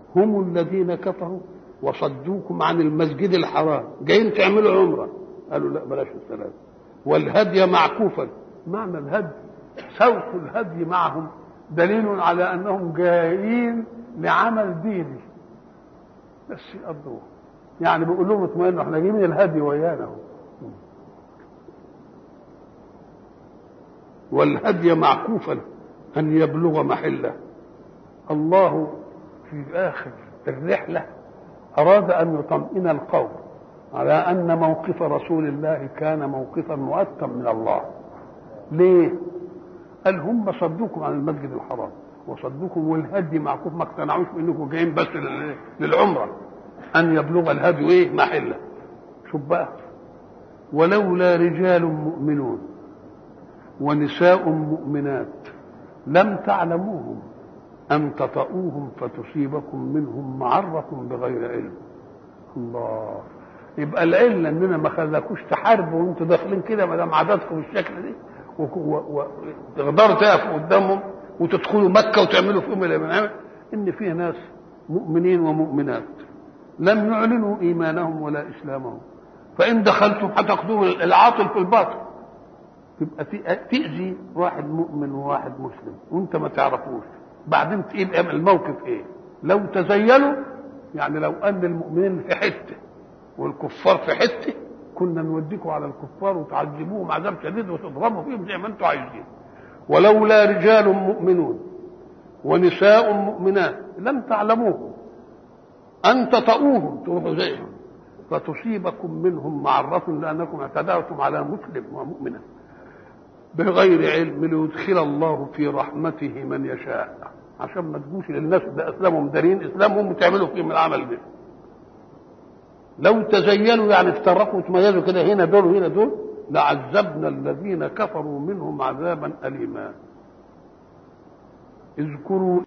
هم الذين كفروا وصدوكم عن المسجد الحرام جايين تعملوا عمره قالوا لا بلاش الثلاثة والهدي معكوفا معنى الهدي سوق الهدي معهم دليل على انهم جايين لعمل ديني بس يقضوه يعني بيقول لهم اطمئنوا احنا جايين الهدي ويانا اهو والهدي معكوفا ان يبلغ محله الله في اخر الرحله اراد ان يطمئن القوم على ان موقف رسول الله كان موقفا مؤثرا من الله ليه قال هم صدوكم عن المسجد الحرام وصدوكم والهدي معكوف ما اقتنعوش بانكم جايين بس للعمره ان يبلغ الهدي ايه محله شوف بقى ولولا رجال مؤمنون ونساء مؤمنات لم تعلموهم أن تطؤوهم فتصيبكم منهم معرة بغير علم الله يبقى العلة اننا ما خلاكوش تحاربوا وانتوا داخلين كده ما دام عددكم بالشكل دي وتقدروا تقفوا قدامهم وتدخلوا مكة وتعملوا فيهم اللي بنعمل ان في ناس مؤمنين ومؤمنات لم يعلنوا ايمانهم ولا اسلامهم فان دخلتم هتاخذوا العاطل في الباطل تبقى تأذي واحد مؤمن وواحد مسلم وانت ما تعرفوش بعدين يبقى الموقف ايه لو تزينوا يعني لو ان المؤمنين في حته والكفار في حته كنا نوديكم على الكفار وتعذبوهم عذاب شديد وتضربوا فيهم زي ما انتم عايزين ولولا رجال مؤمنون ونساء مؤمنات لم تعلموهم ان تطؤوهم تروحوا زيهم فتصيبكم منهم معرة لأنكم اعتدأتم على مسلم ومؤمنة بغير علم ليدخل الله في رحمته من يشاء عشان ما تجوش للناس ده اسلامهم دارين اسلامهم وتعملوا فيهم العمل ده لو تزينوا يعني افترقوا وتميزوا كده هنا دول وهنا دول لعذبنا الذين كفروا منهم عذابا أليما اذكروا